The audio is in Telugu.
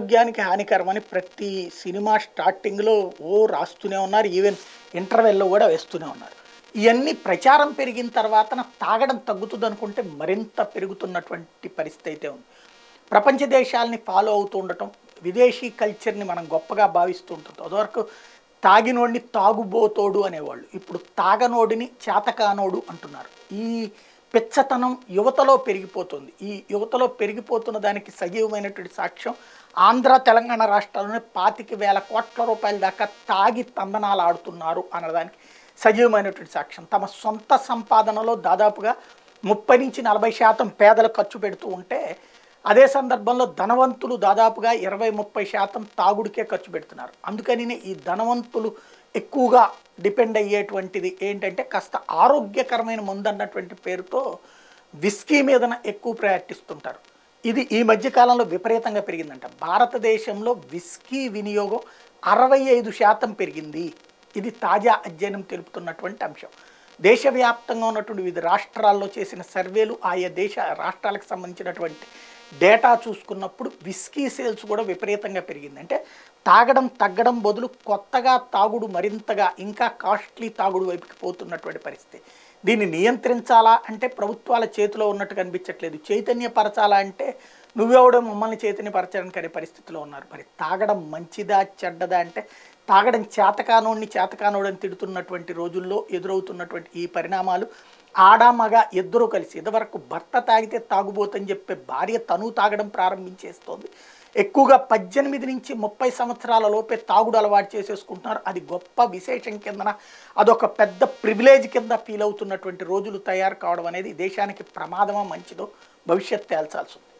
ఆరోగ్యానికి హానికరమని ప్రతి సినిమా స్టార్టింగ్లో ఓ రాస్తూనే ఉన్నారు ఈవెన్ ఇంటర్వెల్లో కూడా వేస్తూనే ఉన్నారు ఇవన్నీ ప్రచారం పెరిగిన తర్వాత తాగడం తగ్గుతుంది అనుకుంటే మరింత పెరుగుతున్నటువంటి పరిస్థితి అయితే ఉంది ప్రపంచ దేశాలని ఫాలో అవుతూ ఉండటం విదేశీ కల్చర్ని మనం గొప్పగా భావిస్తూ ఉంటుంది అదివరకు తాగినోడిని తాగుబోతోడు అనేవాళ్ళు ఇప్పుడు తాగనోడిని చేతకానోడు అంటున్నారు ఈ పిచ్చతనం యువతలో పెరిగిపోతుంది ఈ యువతలో పెరిగిపోతున్న దానికి సజీవమైనటువంటి సాక్ష్యం ఆంధ్ర తెలంగాణ రాష్ట్రాల్లోనే పాతిక వేల కోట్ల రూపాయల దాకా తాగి తందనాలు ఆడుతున్నారు అన్నదానికి సజీవమైనటువంటి సాక్ష్యం తమ సొంత సంపాదనలో దాదాపుగా ముప్పై నుంచి నలభై శాతం పేదలు ఖర్చు పెడుతూ ఉంటే అదే సందర్భంలో ధనవంతులు దాదాపుగా ఇరవై ముప్పై శాతం తాగుడికే ఖర్చు పెడుతున్నారు అందుకని ఈ ధనవంతులు ఎక్కువగా డిపెండ్ అయ్యేటువంటిది ఏంటంటే కాస్త ఆరోగ్యకరమైన మందు అన్నటువంటి పేరుతో విస్కీ మీదన ఎక్కువ ప్రయారిటిస్తుంటారు ఇది ఈ మధ్య కాలంలో విపరీతంగా పెరిగిందంట భారతదేశంలో విస్కీ వినియోగం అరవై ఐదు శాతం పెరిగింది ఇది తాజా అధ్యయనం తెలుపుతున్నటువంటి అంశం దేశవ్యాప్తంగా ఉన్నటువంటి వివిధ రాష్ట్రాల్లో చేసిన సర్వేలు ఆయా దేశ రాష్ట్రాలకు సంబంధించినటువంటి డేటా చూసుకున్నప్పుడు విస్కీ సేల్స్ కూడా విపరీతంగా పెరిగింది అంటే తాగడం తగ్గడం బదులు కొత్తగా తాగుడు మరింతగా ఇంకా కాస్ట్లీ తాగుడు వైపుకి పోతున్నటువంటి పరిస్థితి దీన్ని నియంత్రించాలా అంటే ప్రభుత్వాల చేతిలో ఉన్నట్టు కనిపించట్లేదు చైతన్యపరచాలా అంటే నువ్వెవడో మమ్మల్ని చైతన్యపరచడానికి అనే పరిస్థితిలో ఉన్నారు మరి తాగడం మంచిదా చెడ్డదా అంటే తాగడం చేతకానోడిని చేతకానోడని తిడుతున్నటువంటి రోజుల్లో ఎదురవుతున్నటువంటి ఈ పరిణామాలు ఆడ మగ ఇద్దరూ కలిసి ఇదివరకు భర్త తాగితే తాగుబోతని చెప్పే భార్య తను తాగడం ప్రారంభించేస్తోంది ఎక్కువగా పద్దెనిమిది నుంచి ముప్పై సంవత్సరాల లోపే తాగుడు అలవాటు చేసేసుకుంటున్నారు అది గొప్ప విశేషం కిందన అదొక పెద్ద ప్రివిలేజ్ కింద ఫీల్ అవుతున్నటువంటి రోజులు తయారు కావడం అనేది దేశానికి ప్రమాదమా మంచిదో భవిష్యత్ తేల్చాల్సి ఉంది